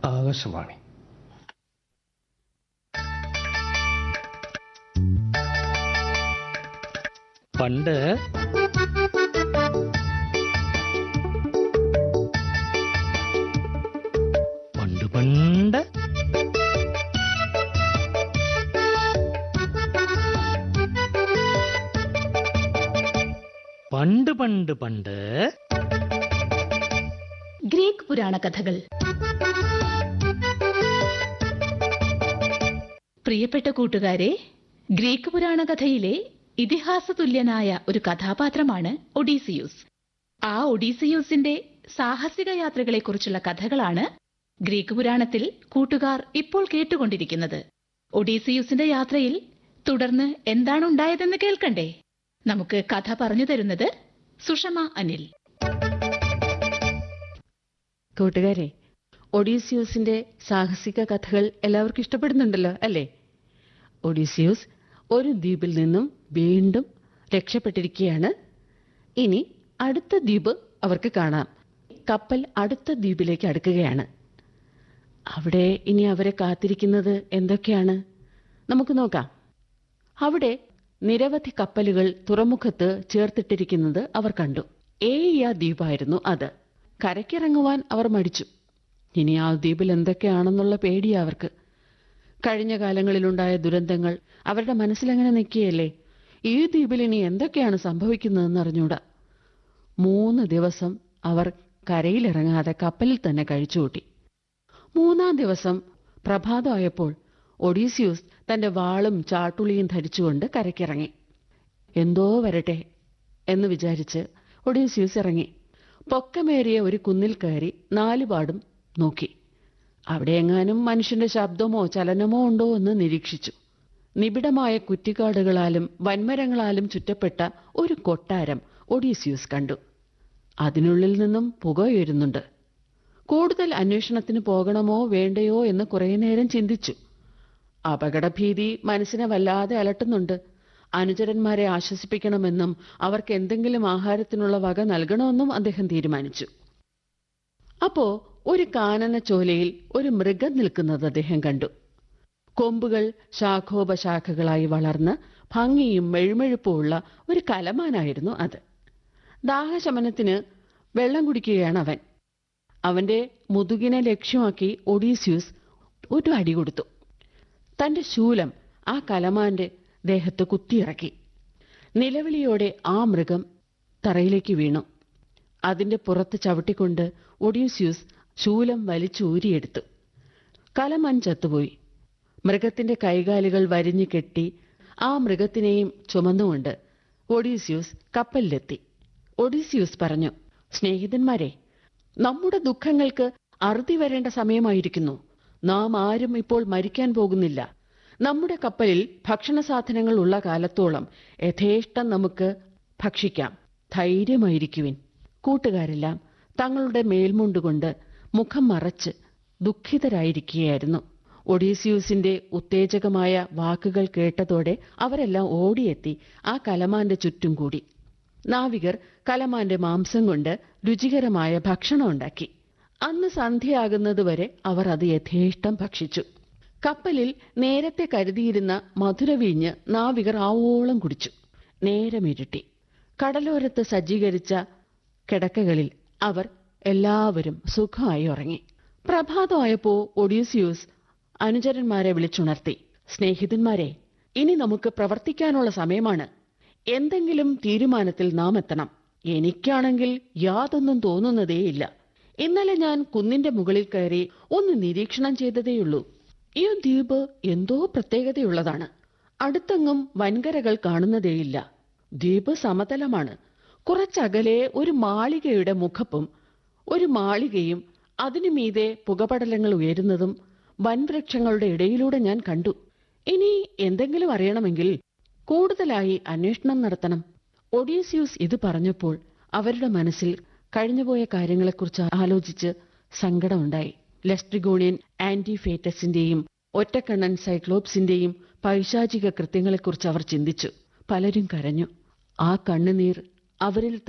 ആകാശവാണി പണ്ട് പണ്ട് പണ്ട് പണ്ട് പണ്ട് പണ്ട് ഗ്രീക്ക് പുരാണ കഥകൾ പ്രിയപ്പെട്ട കൂട്ടുകാരെ ഗ്രീക്ക് പുരാണ കഥയിലെ ഇതിഹാസ തുല്യനായ ഒരു കഥാപാത്രമാണ് ഒഡീസിയൂസ് ആ ഒഡീസിയൂസിന്റെ സാഹസിക യാത്രകളെക്കുറിച്ചുള്ള കഥകളാണ് ഗ്രീക്ക് പുരാണത്തിൽ കൂട്ടുകാർ ഇപ്പോൾ കേട്ടുകൊണ്ടിരിക്കുന്നത് ഒഡീസിയൂസിന്റെ യാത്രയിൽ തുടർന്ന് എന്താണ് ഉണ്ടായതെന്ന് കേൾക്കണ്ടേ നമുക്ക് കഥ പറഞ്ഞു തരുന്നത് സുഷമ അനിൽ കൂട്ടുകാരെ ഒഡീസിയൂസിന്റെ സാഹസിക കഥകൾ എല്ലാവർക്കും ഇഷ്ടപ്പെടുന്നുണ്ടല്ലോ അല്ലേ ഒഡീസിയൂസ് ഒരു ദ്വീപിൽ നിന്നും വീണ്ടും രക്ഷപ്പെട്ടിരിക്കുകയാണ് ഇനി അടുത്ത ദ്വീപ് അവർക്ക് കാണാം കപ്പൽ അടുത്ത ദ്വീപിലേക്ക് അടുക്കുകയാണ് അവിടെ ഇനി അവരെ കാത്തിരിക്കുന്നത് എന്തൊക്കെയാണ് നമുക്ക് നോക്കാം അവിടെ നിരവധി കപ്പലുകൾ തുറമുഖത്ത് ചേർത്തിട്ടിരിക്കുന്നത് അവർ കണ്ടു ഏയ ദ്വീപായിരുന്നു അത് കരയ്ക്കിറങ്ങുവാൻ അവർ മടിച്ചു ഇനി ആ ദ്വീപിൽ എന്തൊക്കെയാണെന്നുള്ള പേടിയാ അവർക്ക് കഴിഞ്ഞ കാലങ്ങളിലുണ്ടായ ദുരന്തങ്ങൾ അവരുടെ മനസ്സിലെങ്ങനെ നിൽക്കുകയല്ലേ ഈ ദ്വീപിൽ ഇനി എന്തൊക്കെയാണ് സംഭവിക്കുന്നതെന്ന് അറിഞ്ഞൂടാ മൂന്ന് ദിവസം അവർ കരയിലിറങ്ങാതെ കപ്പലിൽ തന്നെ കഴിച്ചുകൂട്ടി മൂന്നാം ദിവസം പ്രഭാതമായപ്പോൾ ഒഡീസിയൂസ് തന്റെ വാളും ചാട്ടുളിയും ധരിച്ചുകൊണ്ട് കരയ്ക്കിറങ്ങി എന്തോ വരട്ടെ എന്ന് വിചാരിച്ച് ഒഡീസിയൂസ് ഇറങ്ങി പൊക്കമേറിയ ഒരു കുന്നിൽ കയറി നാലുപാടും നോക്കി അവിടെ എങ്ങാനും മനുഷ്യന്റെ ശബ്ദമോ ചലനമോ ഉണ്ടോ എന്ന് നിരീക്ഷിച്ചു നിബിഡമായ കുറ്റിക്കാടുകളാലും വൻമരങ്ങളാലും ചുറ്റപ്പെട്ട ഒരു കൊട്ടാരം ഒഡീസിയൂസ് കണ്ടു അതിനുള്ളിൽ നിന്നും പുക ഉയരുന്നുണ്ട് കൂടുതൽ അന്വേഷണത്തിന് പോകണമോ വേണ്ടയോ എന്ന് കുറേ നേരം ചിന്തിച്ചു അപകടഭീതി മനസ്സിനെ വല്ലാതെ അലട്ടുന്നുണ്ട് അനുചരന്മാരെ ആശ്വസിപ്പിക്കണമെന്നും അവർക്ക് എന്തെങ്കിലും ആഹാരത്തിനുള്ള വക നൽകണമെന്നും അദ്ദേഹം തീരുമാനിച്ചു അപ്പോ ഒരു കാനന ചോലയിൽ ഒരു മൃഗം നിൽക്കുന്നത് അദ്ദേഹം കണ്ടു കൊമ്പുകൾ ശാഖോപശാഖകളായി വളർന്ന് ഭംഗിയും മെഴുമെഴുപ്പുമുള്ള ഒരു കലമാനായിരുന്നു അത് ദാഹശമനത്തിന് വെള്ളം കുടിക്കുകയാണ് അവൻ അവന്റെ മുതുകിനെ ലക്ഷ്യമാക്കി ഒഡീസ്യൂസ് ഒരു അടി കൊടുത്തു തന്റെ ശൂലം ആ കലമാന്റെ ദേഹത്ത് കുത്തിയിറക്കി നിലവിളിയോടെ ആ മൃഗം തറയിലേക്ക് വീണു അതിന്റെ പുറത്ത് ചവിട്ടിക്കൊണ്ട് ഒഡീസ്യൂസ് ശൂലം വലിച്ചൂരിയെടുത്തു കലമാൻ ചത്തുപോയി മൃഗത്തിന്റെ കൈകാലുകൾ വരിഞ്ഞു കെട്ടി ആ മൃഗത്തിനെയും ചുമന്നുകൊണ്ട് ഒഡീസ്യൂസ് കപ്പലിലെത്തി ഒഡീസ്യൂസ് പറഞ്ഞു സ്നേഹിതന്മാരെ നമ്മുടെ ദുഃഖങ്ങൾക്ക് അറുതി വരേണ്ട സമയമായിരിക്കുന്നു നാം ആരും ഇപ്പോൾ മരിക്കാൻ പോകുന്നില്ല നമ്മുടെ കപ്പലിൽ ഭക്ഷണ സാധനങ്ങൾ ഉള്ള കാലത്തോളം യഥേഷ്ടം നമുക്ക് ഭക്ഷിക്കാം ധൈര്യമായിരിക്കുവിൻ കൂട്ടുകാരെല്ലാം തങ്ങളുടെ മേൽമുണ്ടുകൊണ്ട് മുഖം മറച്ച് ദുഃഖിതരായിരിക്കുകയായിരുന്നു ഒഡീസിയൂസിന്റെ ഉത്തേജകമായ വാക്കുകൾ കേട്ടതോടെ അവരെല്ലാം ഓടിയെത്തി ആ കലമാന്റെ ചുറ്റും കൂടി നാവികർ കലമാന്റെ മാംസം കൊണ്ട് രുചികരമായ ഭക്ഷണം ഉണ്ടാക്കി അന്ന് സന്ധ്യയാകുന്നതുവരെ അവർ അത് യഥേഷ്ടം ഭക്ഷിച്ചു കപ്പലിൽ നേരത്തെ കരുതിയിരുന്ന മധുരവീഞ്ഞ് നാവികർ ആവോളം കുടിച്ചു നേരമിരുട്ടി കടലോരത്ത് സജ്ജീകരിച്ച കിടക്കകളിൽ അവർ എല്ലാവരും സുഖമായി ഉറങ്ങി പ്രഭാതമായപ്പോ ഒഡീസിയൂസ് അനുചരന്മാരെ വിളിച്ചുണർത്തി സ്നേഹിതന്മാരെ ഇനി നമുക്ക് പ്രവർത്തിക്കാനുള്ള സമയമാണ് എന്തെങ്കിലും തീരുമാനത്തിൽ നാം എത്തണം എനിക്കാണെങ്കിൽ യാതൊന്നും തോന്നുന്നതേയില്ല ഇന്നലെ ഞാൻ കുന്നിന്റെ മുകളിൽ കയറി ഒന്ന് നിരീക്ഷണം ചെയ്തതേയുള്ളൂ ഈ ദ്വീപ് എന്തോ പ്രത്യേകതയുള്ളതാണ് അടുത്തെങ്ങും വൻകരകൾ കാണുന്നതേയില്ല ദ്വീപ് സമതലമാണ് കുറച്ചകലെ ഒരു മാളികയുടെ മുഖപ്പും ഒരു മാളികയും അതിനു മീതെ പുകപടലങ്ങൾ ഉയരുന്നതും വൻവൃക്ഷങ്ങളുടെ ഇടയിലൂടെ ഞാൻ കണ്ടു ഇനി എന്തെങ്കിലും അറിയണമെങ്കിൽ കൂടുതലായി അന്വേഷണം നടത്തണം ഒഡീസിയൂസ് ഇത് പറഞ്ഞപ്പോൾ അവരുടെ മനസ്സിൽ കഴിഞ്ഞുപോയ കാര്യങ്ങളെക്കുറിച്ച് ആലോചിച്ച് സങ്കടമുണ്ടായി ലെസ്ട്രിഗോണിയൻ ആന്റിഫേറ്റസിന്റെയും ഒറ്റക്കണ്ണൻ സൈക്ലോപ്സിന്റെയും പൈശാചിക കൃത്യങ്ങളെക്കുറിച്ച് അവർ ചിന്തിച്ചു പലരും കരഞ്ഞു ആ കണ്ണുനീർ അവരിൽ